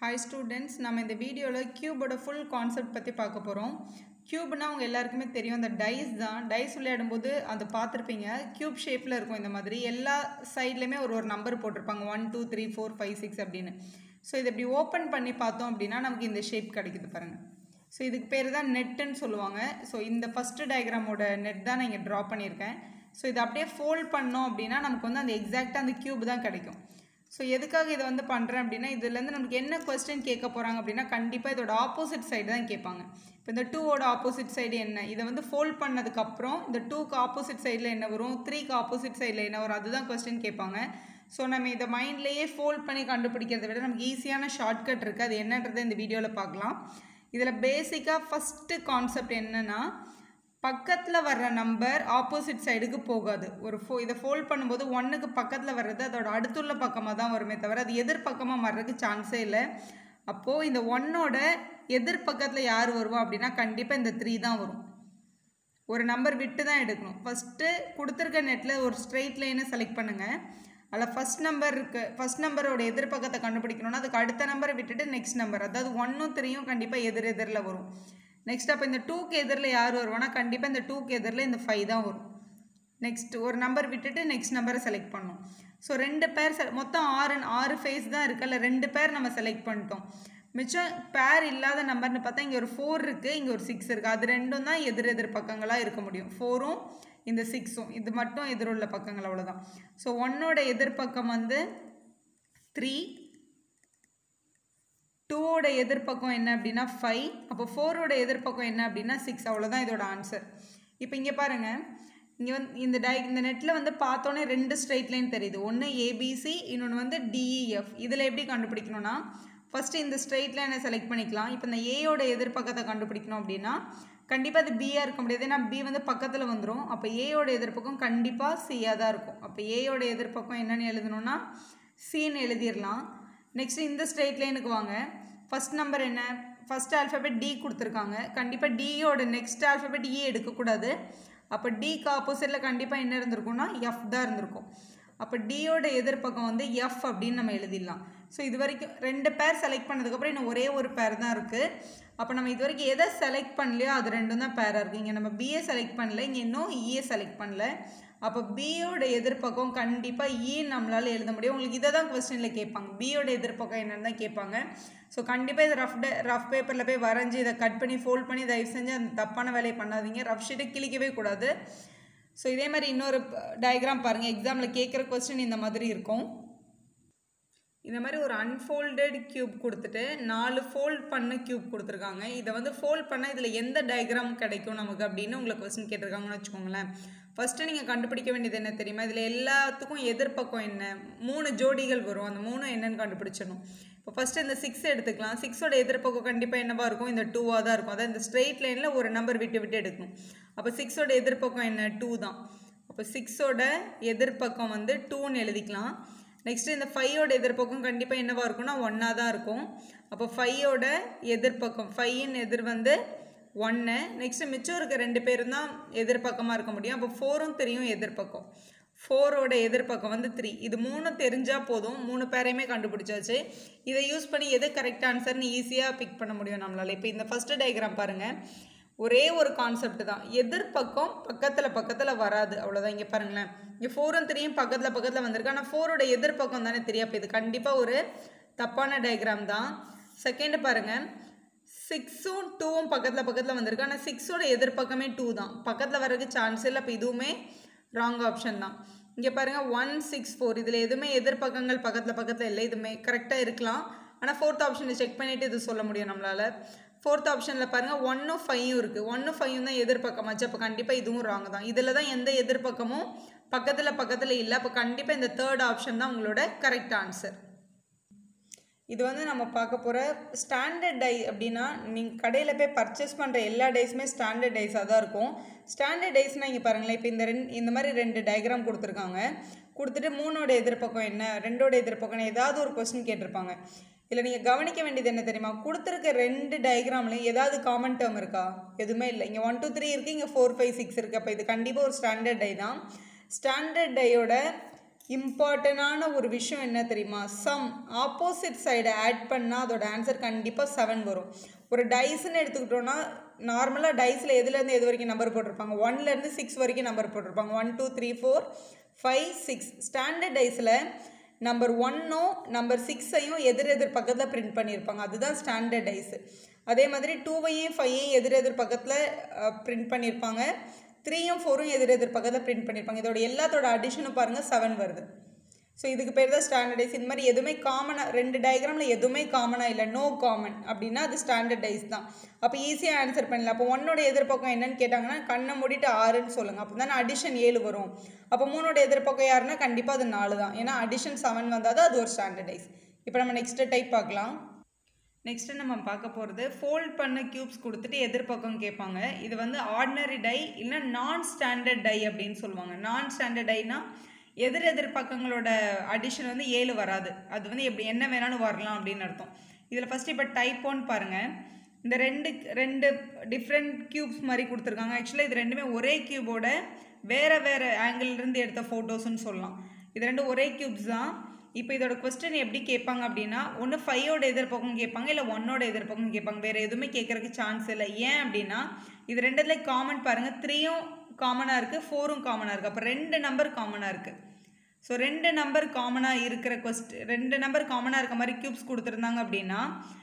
hi students நம்ம இந்த வீடியோவில் க்யூபோட ஃபுல் கான்செப்ட் பற்றி பார்க்க போகிறோம் க்யூப்னா அவங்க எல்லாருக்குமே தெரியும் அந்த டைஸ் தான் டைஸ் விளையாடும்போது அதை பார்த்துருப்பீங்க க்யூப் ஷேப்பில் இருக்கும் இந்த மாதிரி எல்லா சைட்லேயுமே ஒரு ஒரு நம்பர் போட்டிருப்பாங்க one two three four five six அப்படின்னு ஸோ இதை இப்படி ஓப்பன் பண்ணி பார்த்தோம் அப்படின்னா நமக்கு இந்த ஷேப் கிடைக்குது பாருங்கள் ஸோ இதுக்கு பேர் தான் நெட்டுன்னு சொல்லுவாங்க ஸோ இந்த ஃபஸ்ட்டு டயக்ராமோட நெட் தான் நான் இங்கே ட்ரா பண்ணியிருக்கேன் ஸோ இதை அப்படியே ஃபோல்ட் பண்ணோம் அப்படின்னா நமக்கு வந்து அந்த எக்ஸாக்டாக அந்த க்யூப் தான் கிடைக்கும் ஸோ எதுக்காக இதை வந்து பண்ணுறேன் அப்படின்னா இதுலேருந்து நமக்கு என்ன கொஸ்டின் கேட்க போகிறாங்க அப்படின்னா கண்டிப்பாக இதோட ஆப்போசிட் சைடு தான் கேட்பாங்க இப்போ இந்த டூவோட ஆப்போசிட் சைடு என்ன இதை வந்து ஃபோல்ட் பண்ணதுக்கப்புறம் இந்த டூக்கு ஆப்போசிட் சைடில் என்ன வரும் த்ரீக்கு ஆப்போசிட் சைடில் என்ன வரும் அதுதான் கொஸ்டின் கேட்பாங்க ஸோ நம்ம இதை மைண்ட்லேயே ஃபோல்ட் பண்ணி கண்டுபிடிக்கிறத விட நமக்கு ஈஸியான ஷார்ட்கட் இருக்குது அது என்னன்றதை இந்த வீடியோவில் பார்க்கலாம் இதில் பேசிக்காக ஃபஸ்ட்டு கான்செப்ட் என்னென்னா பக்கத்தில் வர்ற நம்பர் ஆப்போசிட் சைடுக்கு போகாது ஒரு ஃபோ இதை ஃபோல்ட் பண்ணும்போது ஒன்றுக்கு பக்கத்தில் வர்றது அதோட அடுத்துள்ள பக்கமாக தான் வருமே தவிர அது எதிர்பக்கமாக வர்றதுக்கு சான்ஸே இல்லை அப்போது இந்த ஒன்னோட எதிர்பக்கத்தில் யார் வருவா அப்படின்னா கண்டிப்பாக இந்த த்ரீ தான் வரும் ஒரு நம்பர் விட்டு தான் எடுக்கணும் ஃபஸ்ட்டு கொடுத்துருக்க நெட்டில் ஒரு ஸ்ட்ரெயிட் லைனை செலக்ட் பண்ணுங்கள் அதில் ஃபஸ்ட் நம்பர் இருக்கு ஃபஸ்ட் நம்பரோட எதிர்பக்கத்தை கண்டுபிடிக்கணும்னா அதுக்கு அடுத்த நம்பரை விட்டுட்டு நெக்ஸ்ட் நம்பர் அதாவது ஒன்றும் த்ரீயும் கண்டிப்பாக எதிர் எதிரில் வரும் நெக்ஸ்ட் அப்போ இந்த டூக்கு எதிரில் யார் வருவானா கண்டிப்பாக இந்த டூக்கு எதிரில் இந்த ஃபைவ் தான் வரும் நெக்ஸ்ட் ஒரு நம்பர் விட்டுட்டு நெக்ஸ்ட் நம்பரை செலக்ட் பண்ணணும் ஸோ ரெண்டு பேர் செ மொத்தம் ஆறு ஆறு ஃபேஸ் தான் இருக்குல்ல ரெண்டு பேர் நம்ம செலக்ட் பண்ணிட்டோம் மிச்சம் பேர் இல்லாத நம்பர்னு பார்த்தா இங்கே ஒரு ஃபோர் இருக்குது இங்கே ஒரு சிக்ஸ் இருக்குது அது ரெண்டும் தான் எதிர் எதிர் பக்கங்களாக இருக்க முடியும் ஃபோரும் இந்த சிக்ஸும் இது மட்டும் எதிருள்ள பக்கங்கள் அவ்வளோதான் ஸோ ஒன்னோட எதிர்பக்கம் வந்து த்ரீ டூவோட எதிர்பக்கம் என்ன அப்படின்னா ஃபைவ் அப்போ ஃபோரோட எதிர்பக்கம் என்ன அப்படின்னா சிக்ஸ் அவ்வளோதான் இதோட ஆன்சர் இப்போ இங்கே பாருங்கள் இங்கே வந்து இந்த டை இந்த நெட்டில் வந்து பார்த்தோன்னே ரெண்டு ஸ்ட்ரைட் லைன் தெரியுது ஒன்று ஏபிசி இன்னொன்று வந்து டிஇஎஃப் இதில் எப்படி கண்டுபிடிக்கணும்னா ஃபஸ்ட்டு இந்த ஸ்ட்ரெயிட் லைனை செலக்ட் பண்ணிக்கலாம் இப்போ இந்த ஏயோட எதிர்பக்கத்தை கண்டுபிடிக்கணும் அப்படின்னா கண்டிப்பாக அது பியாக இருக்க முடியாது ஏன்னா பி வந்து பக்கத்தில் வந்துடும் அப்போ ஏயோட எதிர்ப்பக்கம் கண்டிப்பாக சியாக தான் இருக்கும் அப்போ ஏயோட எதிர்ப்பக்கம் என்னென்னு எழுதணும்னா சின்னு எழுதிடலாம் நெக்ஸ்ட் இந்த ஸ்ட்ரெயிட் லைனுக்கு வாங்க ஃபஸ்ட் நம்பர் என்ன ஃபஸ்ட் ஆல்ஃபபெட் டி கொடுத்துருக்காங்க கண்டிப்பாக டியோட நெக்ஸ்ட் ஆல்ஃபபெட் இ எடுக்கக்கூடாது அப்போ டிக்கு ஆப்போசிட்டில் கண்டிப்பாக என்ன இருந்திருக்கும்னா எஃப் தான் இருந்திருக்கும் அப்போ டியோட எதிர்ப்பக்கம் வந்து எஃப் அப்படின்னு நம்ம எழுதிடலாம் ஸோ இது வரைக்கும் ரெண்டு பேர் செலக்ட் பண்ணதுக்கப்புறம் இன்னும் ஒரே ஒரு பேர் தான் இருக்குது அப்போ நம்ம இது வரைக்கும் எதை செலக்ட் பண்ணலையோ அது ரெண்டும் தான் பேராக இருக்குது இங்கே நம்ம பிஏ செலக்ட் பண்ணல இங்கே இன்னும் இஏ செலக்ட் பண்ணல அப்போ பியோட எதிர்ப்பக்கம் கண்டிப்பாக இ நம்மளால் எழுத முடியும் உங்களுக்கு இதை தான் கொஸ்டினில் கேட்பாங்க பியோட எதிர்ப்பக்கம் என்னென்னு தான் கேட்பாங்க ஸோ கண்டிப்பாக இதை ரஃப் ரஃப் பேப்பரில் போய் வரைஞ்சி இதை கட் பண்ணி ஃபோல்ட் பண்ணி தயவு செஞ்சு அந்த தப்பான வேலையை பண்ணாதீங்க ரஃப் ஷீட்டை கிழிக்கவே கூடாது ஸோ இதே மாதிரி இன்னொரு டயக்ராம் பாருங்கள் எக்ஸாமில் கேட்குற கொஸ்டின் இந்த மாதிரி இருக்கும் இந்த மாதிரி ஒரு அன்ஃபோல்டட் க்யூப் கொடுத்துட்டு நாலு ஃபோல்ட் பண்ண க்யூப் கொடுத்துருக்காங்க இதை வந்து ஃபோல்ட் பண்ணால் இதில் எந்த டயக்ராம் கிடைக்கும் நமக்கு அப்படின்னு உங்களை கொஸ்டின் கேட்டிருக்காங்கன்னு வச்சுக்கோங்களேன் ஃபஸ்ட்டு நீங்கள் கண்டுபிடிக்க வேண்டியது என்ன தெரியுமா இதில் எல்லாத்துக்கும் எதிர்ப்பக்கம் என்ன மூணு ஜோடிகள் வரும் அந்த மூணு என்னன்னு கண்டுபிடிச்சிடணும் இப்போ ஃபஸ்ட்டு இந்த சிக்ஸ் எடுத்துக்கலாம் சிக்ஸோட எதிர்ப்பக்கம் கண்டிப்பாக என்னவாக இருக்கும் இந்த டூவாக தான் இருக்கும் அதாவது இந்த ஸ்ட்ரெயிட் லைனில் ஒரு நம்பர் விட்டு விட்டு எடுக்கணும் அப்போ சிக்ஸோட எதிர்ப்பக்கம் என்ன டூ தான் அப்போ சிக்ஸோட எதிர்ப்பக்கம் வந்து டூன்னு எழுதிக்கலாம் நெக்ஸ்ட்டு இந்த ஃபைவோட எதிர்ப்பக்கம் கண்டிப்பாக என்னவாக இருக்கும்னா ஒன்றா தான் இருக்கும் அப்போ ஃபைவோட எதிர்ப்பக்கம் ஃபையின் எதிர் வந்து ஒன்று நெக்ஸ்ட்டு மிச்சம் இருக்க ரெண்டு பேரும் தான் எதிர்பக்கமாக இருக்க முடியும் அப்போ ஃபோரும் தெரியும் எதிர்பக்கம் ஃபோரோட எதிர்பக்கம் வந்து த்ரீ இது மூணு தெரிஞ்சால் போதும் மூணு பேரையுமே கண்டுபிடிச்சாச்சு இதை யூஸ் பண்ணி எது கரெக்ட் ஆன்சர்னு ஈஸியாக பிக் பண்ண முடியும் நம்மளால் இப்போ இந்த ஃபஸ்ட்டு டயக்ராம் பாருங்கள் ஒரே ஒரு கான்செப்ட் தான் எதிர்பக்கம் பக்கத்தில் பக்கத்தில் வராது அவ்வளோதான் இங்கே பாருங்களேன் இங்கே ஃபோரும் த்ரீயும் பக்கத்தில் பக்கத்தில் வந்திருக்கு ஆனால் ஃபோரோட எதிர்பக்கம் தானே தெரியும் அப்போ இது கண்டிப்பாக ஒரு தப்பான டயக்ராம் தான் செகண்ட் பாருங்கள் சிக்ஸும் டூவும் பக்கத்தில் பக்கத்தில் வந்திருக்கு ஆனால் சிக்ஸோட எதிர்பக்கமே டூ தான் பக்கத்தில் வர்றதுக்கு சான்ஸ் இல்லை அப்போ இதுவுமே ராங் ஆப்ஷன் தான் இங்கே பாருங்கள் ஒன் சிக்ஸ் ஃபோர் இதில் எதுவுமே எதிர்பக்கங்கள் பக்கத்தில் பக்கத்தில் இல்லை இதுமே கரெக்டாக இருக்கலாம் ஆனால் ஃபோர்த் ஆப்ஷனை செக் பண்ணிவிட்டு இது சொல்ல முடியும் நம்மளால் ஃபோர்த் ஆப்ஷனில் பாருங்கள் ஒன்னும் ஃபைவும் இருக்குது ஒன்னும் ஃபைவும் தான் எதிர்பக்கமாச்சு அப்போ கண்டிப்பாக இதுவும் ராங் தான் இதில் தான் எந்த எதிர்பக்கமும் பக்கத்தில் பக்கத்தில் இல்லை அப்போ கண்டிப்பாக இந்த தேர்ட் ஆப்ஷன் தான் உங்களோட கரெக்ட் ஆன்சர் இது வந்து நம்ம பார்க்க போகிற ஸ்டாண்டர்ட் டை அப்படின்னா நீங்கள் கடையில் போய் பர்ச்சேஸ் பண்ணுற எல்லா டைஸுமே ஸ்டாண்டர்ட் டைஸாக தான் இருக்கும் ஸ்டாண்டர்ட் டைஸ்னால் இங்கே பாருங்களேன் இப்போ இந்த ரெண்டு இந்த மாதிரி ரெண்டு டயக்ராம் கொடுத்துருக்காங்க கொடுத்துட்டு மூணோட எதிர்ப்பக்கம் என்ன ரெண்டோட எதிர்ப்பக்கம் ஏதாவது ஒரு கொஸ்டின் கேட்டிருப்பாங்க இதில் நீங்கள் கவனிக்க வேண்டியது என்ன தெரியுமா கொடுத்துருக்க ரெண்டு டயக்ராம்லையும் ஏதாவது காமன் டேர்ம் இருக்கா எதுவுமே இல்லை இங்கே ஒன் டூ த்ரீ இருக்குது இங்கே ஃபோர் ஃபைவ் சிக்ஸ் இருக்குது அப்போ இது கண்டிப்பாக ஒரு ஸ்டாண்டர்ட் டை தான் ஸ்டாண்டர்ட் டையோட இம்பார்ட்டண்டான ஒரு விஷயம் என்ன தெரியுமா சம் ஆப்போசிட் சைடை ஆட் பண்ணால் அதோட ஆன்சர் கண்டிப்பாக செவன் வரும் ஒரு டைஸ்ன்னு எடுத்துக்கிட்டோன்னா நார்மலாக டைஸில் எதுலேருந்து எது வரைக்கும் நம்பர் போட்டிருப்பாங்க ஒன்லேருந்து சிக்ஸ் வரைக்கும் நம்பர் போட்டிருப்பாங்க one two three four five six standard டைஸில் நம்பர் ஒன்னும் நம்பர் சிக்ஸையும் எதிர் எதிர் பக்கத்தில் பிரிண்ட் பண்ணியிருப்பாங்க அதுதான் ஸ்டாண்டர்ட் டைஸு அதே மாதிரி டூவையும் ஃபைவையும் எதிர் எதிர் பக்கத்தில் பிரிண்ட் பண்ணியிருப்பாங்க த்ரீயும் ஃபோரும் எதிர் எதிர் பக்கத்தில் பிரிண்ட் பண்ணியிருப்பாங்க இதோட எல்லாத்தோட அடிஷனும் பாருங்கள் செவன் வருது ஸோ இதுக்கு பேர் தான் ஸ்டாண்டர்டைஸ் இந்த மாதிரி எதுவுமே காமனாக ரெண்டு டயக்ராமில் எதுவுமே காமனாக இல்லை நோ காமன் அப்படின்னா அது ஸ்டாண்டர்டைஸ் தான் அப்போ ஈஸியாக ஆன்சர் பண்ணல அப்போ ஒன்னோட எதிர்ப்பக்கம் என்னன்னு கேட்டாங்கன்னா கண்ணை மூடிட்டு ஆறுன்னு சொல்லுங்கள் அப்போ தானே அடிஷன் ஏழு வரும் அப்போ மூணோட எதிர்ப்பக்கம் யாருன்னா கண்டிப்பாக அது நாலு தான் ஏன்னா அடிஷன் செவன் வந்தால் தான் அது ஒரு ஸ்டாண்டர்டைஸ் இப்போ நம்ம நெக்ஸ்ட்டு டைப் பார்க்கலாம் நெக்ஸ்ட்டு நம்ம பார்க்க போகிறது ஃபோல்ட் பண்ண க்யூப்ஸ் கொடுத்துட்டு எதிர்பக்கம் கேட்பாங்க இது வந்து ஆர்டினரி டை இல்லை நான் ஸ்டாண்டர்ட் டை அப்படின்னு சொல்லுவாங்க நான் ஸ்டாண்டர்ட் டைனா எதிர் எதிர் பக்கங்களோட அடிஷன் வந்து ஏழு வராது அது வந்து எப்படி என்ன வேணாலும் வரலாம் அப்படின்னு அர்த்தம் இதில் ஃபஸ்ட்டு இப்போ டைப் ஒன் பாருங்கள் இந்த ரெண்டு ரெண்டு டிஃப்ரெண்ட் க்யூப்ஸ் மாதிரி கொடுத்துருக்காங்க ஆக்சுவலாக இது ரெண்டுமே ஒரே க்யூபோட வேறு வேறு ஆங்கிள்லேருந்து எடுத்த ஃபோட்டோஸ்னு சொல்லலாம் இது ரெண்டும் ஒரே க்யூப்ஸ் தான் இப்போ இதோட கொஸ்டின் எப்படி கேட்பாங்க அப்படின்னா ஒன்று ஃபைவோட எதிர்ப்பக்கம் கேட்பாங்க இல்லை ஒன்னோட எதிர்ப்பக்கம் கேட்பாங்க வேறு எதுவுமே கேட்குறதுக்கு சான்ஸ் இல்லை ஏன் அப்படின்னா இது ரெண்டுத்துல காமன் பாருங்கள் த்ரீயும் காமனாக இருக்குது ஃபோரும் காமனாக இருக்குது அப்போ ரெண்டு நம்பர் காமனாக இருக்குது ஸோ ரெண்டு நம்பர் காமனாக இருக்கிற கொஸ்ட் ரெண்டு நம்பர் காமனாக இருக்க மாதிரி க்யூப்ஸ் கொடுத்துருந்தாங்க அப்படின்னா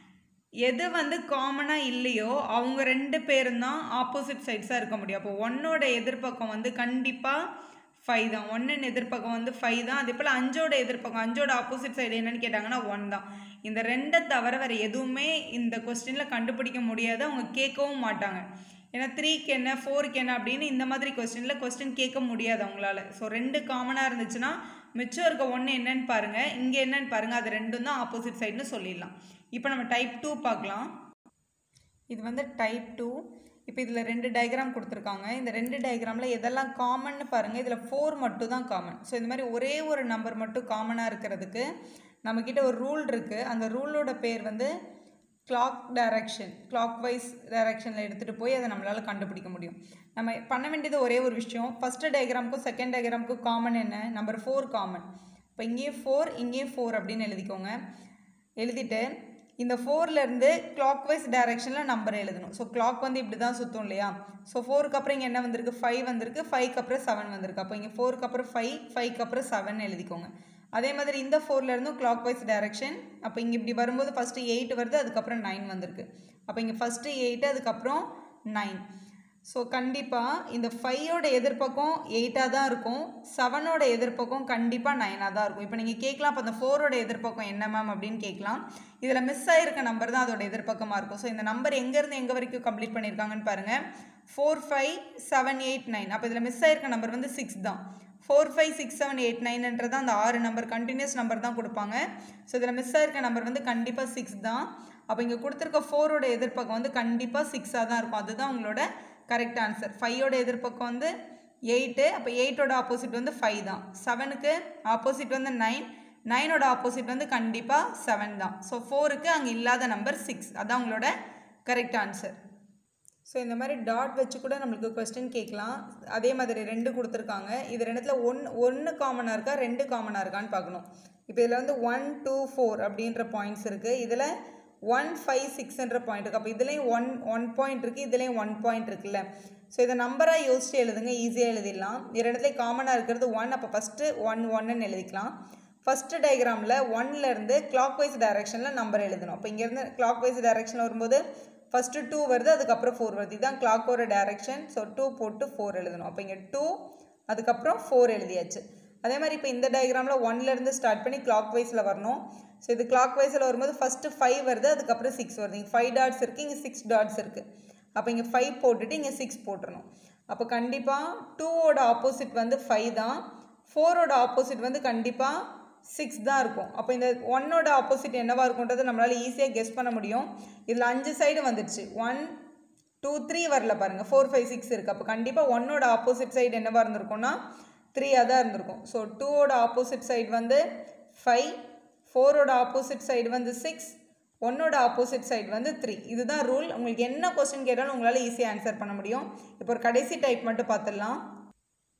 எது வந்து காமனாக இல்லையோ அவங்க ரெண்டு பேரும் தான் ஆப்போசிட் சைட்ஸாக இருக்க முடியும் அப்போ ஒன்னோட எதிர்ப்பக்கம் வந்து கண்டிப்பாக ஃபைவ் தான் ஒன்னுன்னு எதிர்ப்பக்கம் வந்து ஃபைவ் தான் அதே போல் அஞ்சோட எதிர்ப்பக்கம் அஞ்சோட ஆப்போசிட் சைடு என்னன்னு கேட்டாங்கன்னா ஒன் தான் இந்த ரெண்டை தவிர வேறு எதுவுமே இந்த கொஸ்டினில் கண்டுபிடிக்க முடியாது அவங்க கேட்கவும் மாட்டாங்க ஏன்னா த்ரீக்கு என்ன ஃபோருக்கு என்ன அப்படின்னு இந்த மாதிரி கொஸ்டினில் கொஸ்டின் கேட்க முடியாது அவங்களால ஸோ ரெண்டு காமனாக இருந்துச்சுன்னா மிச்சம் இருக்க ஒன்று என்னன்னு பாருங்கள் இங்கே என்னன்னு பாருங்கள் அது ரெண்டும் தான் ஆப்போசிட் சைடுன்னு சொல்லிடலாம் இப்போ நம்ம டைப் டூ பார்க்கலாம் இது வந்து டைப் டூ இப்போ இதில் ரெண்டு டயக்ராம் கொடுத்துருக்காங்க இந்த ரெண்டு டயக்ராமில் எதெல்லாம் காமன்னு பாருங்கள் இதில் ஃபோர் மட்டும் தான் காமன் ஸோ இந்த மாதிரி ஒரே ஒரு நம்பர் மட்டும் காமனாக இருக்கிறதுக்கு நம்மக்கிட்ட ஒரு ரூல் இருக்குது அந்த ரூலோட பேர் வந்து கிளாக் டைரக்ஷன் கிளாக் வைஸ் டைரக்ஷனில் எடுத்துகிட்டு போய் அதை நம்மளால் கண்டுபிடிக்க முடியும் நம்ம பண்ண வேண்டியது ஒரே ஒரு விஷயம் ஃபஸ்ட்டு டயக்ராமுக்கும் செகண்ட் டயக்ராமுக்கும் காமன் என்ன நம்பர் ஃபோர் காமன் இப்போ இங்கேயும் ஃபோர் இங்கேயும் ஃபோர் அப்படின்னு எழுதிக்கோங்க எழுதிட்டு இந்த ஃபோர்லேருந்து கிளாக் வைஸ் டைரக்ஷனில் நம்பர் எழுதணும் ஸோ கிளாக் வந்து இப்படி தான் சுற்றும் இல்லையா ஸோ ஃபோருக்கு அப்புறம் இங்கே என்ன வந்திருக்கு ஃபைவ் வந்திருக்கு ஃபைவ்க்கு அப்புறம் செவன் வந்திருக்கு அப்போ இங்கே ஃபோருக்கு அப்புறம் ஃபைவ் ஃபைவ்க்கு அப்புறம் செவன் எழுதிக்கோங்க அதே மாதிரி இந்த ஃபோர்லேருந்தும் கிளாக் வைஸ் டைரக்ஷன் அப்போ இங்கே இப்படி வரும்போது ஃபஸ்ட்டு எயிட் வருது அதுக்கப்புறம் நைன் வந்திருக்கு அப்போ இங்கே ஃபஸ்ட்டு எயிட்டு அதுக்கப்புறம் நைன் ஸோ கண்டிப்பாக இந்த ஃபைவோட எதிர்ப்பக்கம் எயிட்டாக தான் இருக்கும் செவனோட எதிர்ப்பக்கம் கண்டிப்பாக நைனாக தான் இருக்கும் இப்போ நீங்கள் கேட்கலாம் அப்போ அந்த ஃபோரோட எதிர்ப்பக்கம் என்ன மேம் அப்படின்னு கேட்கலாம் இதில் மிஸ் ஆகிருக்க நம்பர் தான் அதோட எதிர்ப்பக்கமாக இருக்கும் ஸோ இந்த நம்பர் எங்கேருந்து எங்கே வரைக்கும் கம்ப்ளீட் பண்ணியிருக்காங்கன்னு பாருங்கள் four five seven eight nine அப்போ இதில் மிஸ் ஆகிருக்க நம்பர் வந்து சிக்ஸ் தான் four five six seven eight நைன்ன்றது அந்த ஆறு நம்பர் கண்டினியூஸ் நம்பர் தான் கொடுப்பாங்க ஸோ இதில் மிஸ் ஆகிருக்க நம்பர் வந்து கண்டிப்பாக சிக்ஸ் தான் அப்போ இங்கே கொடுத்துருக்க ஃபோரோட எதிர்ப்பக்கம் வந்து கண்டிப்பாக சிக்ஸாக தான் இருக்கும் அதுதான் உங்களோட கரெக்ட் ஆன்சர் ஃபைவோட எதிர்ப்பக்கம் வந்து எயிட்டு அப்போ எயிட்டோட ஆப்போசிட் வந்து ஃபைவ் தான் செவனுக்கு ஆப்போசிட் வந்து நைன் நைனோட ஆப்போசிட் வந்து கண்டிப்பாக செவன் தான் ஸோ ஃபோருக்கு அங்கே இல்லாத நம்பர் சிக்ஸ் அதான் உங்களோட கரெக்ட் ஆன்சர் ஸோ இந்த மாதிரி டாட் வச்சு கூட நம்மளுக்கு கொஸ்டின் கேட்கலாம் அதே மாதிரி ரெண்டு கொடுத்துருக்காங்க இது ரெண்டுத்துல ஒன் ஒன்று காமனாக இருக்கா ரெண்டு காமனாக இருக்கான்னு பார்க்கணும் இப்போ இதில் வந்து ஒன் டூ ஃபோர் அப்படின்ற பாயிண்ட்ஸ் இருக்குது இதில் ஒன் ஃபைவ் சிக்ஸ்ன்ற பாயிண்ட் இருக்குது அப்போ இதுலேயும் ஒன் ஒன் பாயிண்ட் இருக்குது இதுலேயும் ஒன் பாயிண்ட் இருக்குல்ல ஸோ இதை நம்பராக யோசிச்சு எழுதுங்க ஈஸியாக எழுதிடலாம் இது இடத்துலையும் காமனாக இருக்கிறது ஒன் அப்போ ஃபஸ்ட்டு ஒன் ஒன்னு எழுதிக்கலாம் ஃபஸ்ட்டு டயக்ராமில் ஒன்லேருந்து கிளாக் வைஸ் டைரக்ஷனில் நம்பர் எழுதணும் அப்போ இங்கேருந்து கிளாக் வைஸ் டைரக்ஷன் வரும்போது ஃபஸ்ட்டு டூ வருது அதுக்கப்புறம் ஃபோர் வருது இதுதான் கிளாக்கோட டைரக்ஷன் ஸோ டூ போட்டு ஃபோர் எழுதணும் அப்போ இங்கே டூ அதுக்கப்புறம் ஃபோர் எழுதியாச்சு அதே மாதிரி இப்போ இந்த டயக்ராமில் ஒன்லேருந்து ஸ்டார்ட் பண்ணி கிளாக் வைஸில் வரணும் ஸோ இது கிளாக் வைஸில் வரும்போது ஃபஸ்ட்டு ஃபைவ் வருது அதுக்கப்புறம் சிக்ஸ் வருது இங்கே ஃபைவ் டாட்ஸ் இருக்குது இங்கே சிக்ஸ் டாட்ஸ் இருக்குது அப்போ இங்கே ஃபைவ் போட்டுட்டு இங்கே சிக்ஸ் போட்டுறணும் அப்போ கண்டிப்பாக டூவோட ஆப்போசிட் வந்து ஃபைவ் தான் ஃபோரோட ஆப்போசிட் வந்து கண்டிப்பாக சிக்ஸ் தான் இருக்கும் அப்போ இந்த ஒன்னோட ஆப்போசிட் என்னவா இருக்கும்ன்றது நம்மளால் ஈஸியாக கெஸ் பண்ண முடியும் இதில் அஞ்சு சைடு வந்துடுச்சு ஒன் டூ த்ரீ வரல பாருங்கள் ஃபோர் ஃபைவ் சிக்ஸ் இருக்குது அப்போ கண்டிப்பாக ஒன்னோட ஆப்போசிட் சைடு என்னவா இருந்திருக்கும்னா த்ரீயாக தான் இருந்திருக்கும் ஸோ டூவோட ஆப்போசிட் சைடு வந்து ஃபைவ் ஃபோரோட ஆப்போசிட் சைடு வந்து சிக்ஸ் ஒன்னோட ஆப்போசிட் சைடு வந்து த்ரீ இதுதான் ரூல் உங்களுக்கு என்ன கொஸ்டின் கேட்டாலும் உங்களால் ஈஸியாக ஆன்சர் பண்ண முடியும் இப்போ ஒரு கடைசி டைப் மட்டும் பார்த்துடலாம்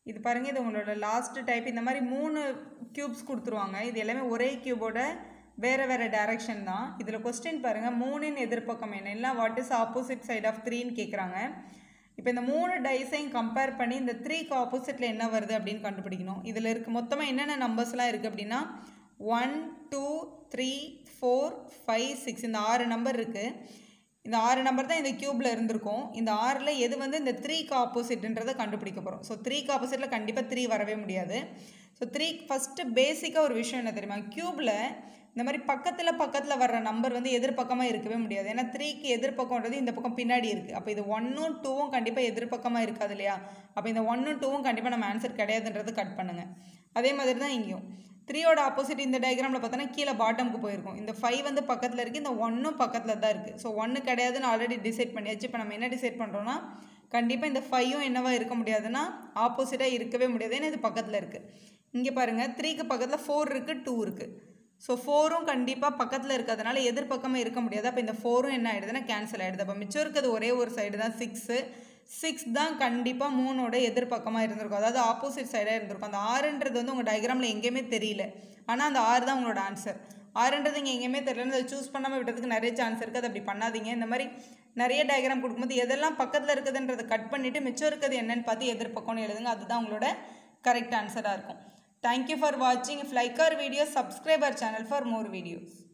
இது பாருங்கள் இது உங்களோட லாஸ்ட் டைப் இந்த மாதிரி மூணு க்யூப்ஸ் கொடுத்துருவாங்க இது எல்லாமே ஒரே க்யூபோட வேறு வேறு டைரக்ஷன் தான் இதில் கொஸ்டின் பாருங்கள் மூணின் எதிர்ப்பக்கம் என்ன இல்லை what is opposite side of த்ரீன்னு கேட்குறாங்க இப்போ இந்த மூணு டைஸையும் கம்பேர் பண்ணி இந்த த்ரீக்கு ஆப்போசிட்டில் என்ன வருது அப்படின்னு கண்டுபிடிக்கணும் இதில் இருக்க மொத்தமாக என்னென்ன நம்பர்ஸ்லாம் இருக்குது அப்படின்னா one two three four five six இந்த ஆறு நம்பர் இருக்குது இந்த ஆறு நம்பர் தான் இந்த க்யூப்பில் இருந்திருக்கும் இந்த ஆறில் எது வந்து இந்த த்ரீக்கு ஆப்போசிட்ன்றதை கண்டுபிடிக்க போகிறோம் ஸோ த்ரீக்கு ஆப்போசிட்டில் கண்டிப்பாக த்ரீ வரவே முடியாது ஸோ த்ரீ ஃபஸ்ட்டு பேசிக்காக ஒரு விஷயம் என்ன தெரியுமா க்யூப்பில் இந்த மாதிரி பக்கத்தில் பக்கத்தில் வர்ற நம்பர் வந்து எதிர்பக்கமாக இருக்கவே முடியாது ஏன்னா த்ரீக்கு எதிர்பக்கம்ன்றது இந்த பக்கம் பின்னாடி இருக்குது அப்போ இது ஒன்னும் டூவும் கண்டிப்பாக எதிர்பக்கமாக இருக்காது இல்லையா அப்போ இந்த ஒன்னும் டூவும் கண்டிப்பாக நம்ம ஆன்சர் கிடையாதுன்றது கட் பண்ணுங்கள் அதே மாதிரி தான் இங்கேயும் த்ரீயோட ஆப்போசிட் இந்த டயக்ராமில் பார்த்தோன்னா கீழே பாட்டமுக்கு போயிருக்கும் இந்த ஃபைவ் வந்து பக்கத்தில் இருக்குது இந்த ஒன்றும் பக்கத்தில் தான் இருக்குது ஸோ ஒன்று கிடையாதுன்னு ஆல்ரெடி டிசைட் பண்ணியாச்சு இப்போ நம்ம என்ன டிசைட் பண்ணுறோன்னா கண்டிப்பாக இந்த ஃபைவும் என்னவா இருக்க முடியாதுன்னா ஆப்போசிட்டாக இருக்கவே முடியாது ஏன்னா இது பக்கத்தில் இருக்குது இங்கே பாருங்கள் த்ரீக்கு பக்கத்தில் ஃபோர் இருக்குது டூ இருக்குது ஸோ ஃபோரும் கண்டிப்பாக பக்கத்தில் இருக்கிறதுனால எதிர்பக்கமாக இருக்க முடியாது அப்போ இந்த ஃபோரும் என்ன ஆகிடுதுன்னா கேன்சல் ஆகிடுது அப்போ மிச்சம் இருக்கிறது ஒரே ஒரு சைடு தான் சிக்ஸு சிக்ஸ் தான் கண்டிப்பாக மூணோட எதிர்பக்கமாக இருந்திருக்கும் அதாவது ஆப்போசிட் சைடாக இருந்திருக்கும் அந்த ஆறுன்றது வந்து உங்கள் டயக்ராமில் எங்கேயுமே தெரியல ஆனால் அந்த ஆறு தான் உங்களோட ஆன்சர் ஆறுன்றது இங்கே எங்கேயுமே தெரியலன்னு அதை சூஸ் பண்ணாமல் விட்டதுக்கு நிறைய சான்ஸ் இருக்குது அது அப்படி பண்ணாதீங்க இந்த மாதிரி நிறைய டயக்ராம் கொடுக்கும்போது எதெல்லாம் பக்கத்தில் இருக்குதுன்றதை கட் பண்ணிவிட்டு மிச்சம் இருக்கிறது என்னன்னு பார்த்து எதிர்பக்கம்னு எழுதுங்க அதுதான் உங்களோட கரெக்ட் ஆன்சராக இருக்கும் தேங்க்யூ ஃபார் வாட்சிங் if like our video subscribe our channel for more videos